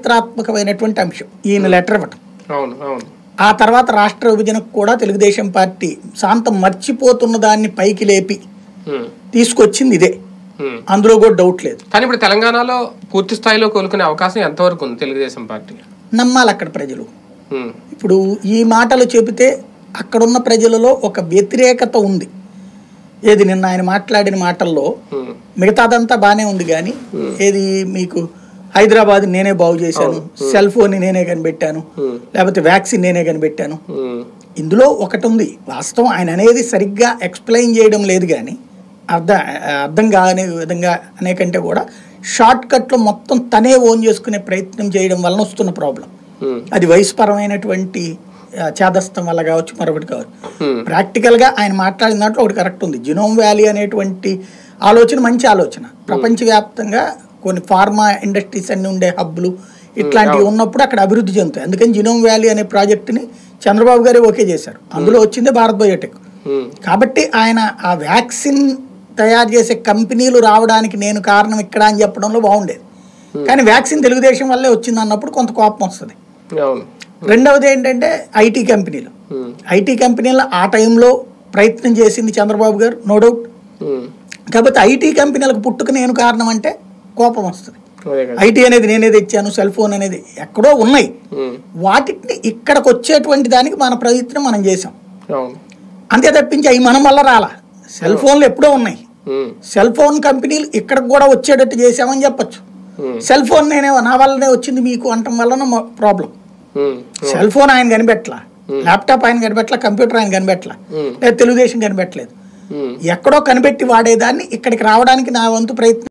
చారిత్రాత్మకమైనటువంటి అంశం ఈయన లెటర్ ఇవ్వటం అవును అవును ఆ తర్వాత రాష్ట్ర విభజనకు కూడా తెలుగుదేశం పార్టీ శాంతం మర్చిపోతున్న దాన్ని పైకి లేపి ఉమ్, తీసుకొచ్చింది ఇదే ఉమ్. అందులో కూడా డౌట్ లేదు కానీ ఇప్పుడు తెలంగాణలో పూర్తి స్థాయిలో కోలుకునే అవకాశం ఎంతవరకు ఉంది తెలుగుదేశం పార్టీ నమ్మాలి అక్కడ ప్రజలు ఉమ్, ఇప్పుడు ఈ మాటలు చెబితే అక్కడున్న ప్రజలలో ఒక వ్యతిరేకత ఉంది ఏది నిన్న ఆయన మాట్లాడిన మాటల్లో ఉమ్, మిగతాదంతా బాగానే ఉంది కానీ ఏది మీకు హైదరాబాద్ నేనే బాగు చేశాను సెల్ ఫోన్ నేనే కనిపెట్టాను ఉమ్, లేకపోతే వ్యాక్సిన్ నేనే కనిపెట్టాను ఉమ్, ఇందులో ఒకటి ఉంది వాస్తవం ఆయన అనేది సరిగ్గా ఎక్స్ప్లెయిన్ చేయడం లేదు కానీ అర్థం అర్థం కాని విధంగా అనే కంటే కూడా షార్ట్ కట్లో మొత్తం తనే ఓన్ చేసుకునే ప్రయత్నం చేయడం వలన వస్తున్న ప్రాబ్లం ఉమ్, అది వయసుపరమైనటువంటి ఆ, చేదస్తం వల్ల కావచ్చు మరొకటి కావచ్చు ఉమ్, ప్రాక్టికల్గా ఆయన మాట్లాడిన దాంట్లో ఒకటి కరెక్ట్ ఉంది జినోమ్ వ్యాలీ అనేటువంటి ఆలోచన మంచి ఆలోచన ప్రపంచవ్యాప్తంగా కొన్ని ఫార్మా ఇండస్ట్రీస్ అన్ని ఉండే హబ్లు ఇట్లాంటివి ఉన్నప్పుడు అక్కడ అభివృద్ధి చెందుతాయి అందుకని జినోమ్ వ్యాలీ అనే ప్రాజెక్టుని చంద్రబాబు గారే ఓకే చేశారు అందులో వచ్చిందే భారత్ బయోటెక్ ఉమ్, కాబట్టి ఆయన ఆ వ్యాక్సిన్ తయారు చేసే కంపెనీలు రావడానికి నేను కారణం ఇక్కడ అని చెప్పడంలో బాగుండేది కానీ వ్యాక్సిన్ తెలుగుదేశం వల్లే వచ్చింది అన్నప్పుడు కొంత కోపం వస్తుంది అవును రెండవది ఏంటంటే ఐటీ కంపెనీలు ఉమ్, ఐటీ కంపెనీల ఆ టైంలో ప్రయత్నం చేసింది చంద్రబాబు గారు నో డౌట్ ఉమ్, కాకపోతే ఐటీ కంపెనీలకు పుట్టుక నేను కారణం అంటే కోపం వస్తుంది అదే కదా ఐటీ అనేది నేనే తెచ్చాను సెల్ ఫోన్ అనేది ఎక్కడో ఉన్నాయి ఉమ్, వాటిని ఇక్కడికి వచ్చేటువంటి దానికి మన ప్రయత్నం మనం చేసాం అవును అంతే తప్పించి అవి మనం వల్ల రాలా సెల్ ఫోన్లు ఎప్పుడో ఉన్నాయి ఉమ్, సెల్ ఫోన్ కంపెనీలు ఇక్కడికి కూడా వచ్చేటట్టు చేసామని చెప్పొచ్చు ఉమ్, సెల్ ఫోన్ నేనే నా వల్లనే వచ్చింది మీకు అంటం వలన ప్రాబ్లం ఉమ్, సెల్ ఫోన్ ఆయన కనిపెట్టలా ల్యాప్టాప్ ఆయన కనిపెట్టలా కంప్యూటర్ ఆయన కనిపెట్టలా ఉమ్, లేదా తెలుగుదేశం కనిపెట్టలేదు ఉమ్. ఎక్కడో కనిపెట్టి వాడేదాన్ని ఇక్కడికి రావడానికి నా వంతు ప్రయత్నం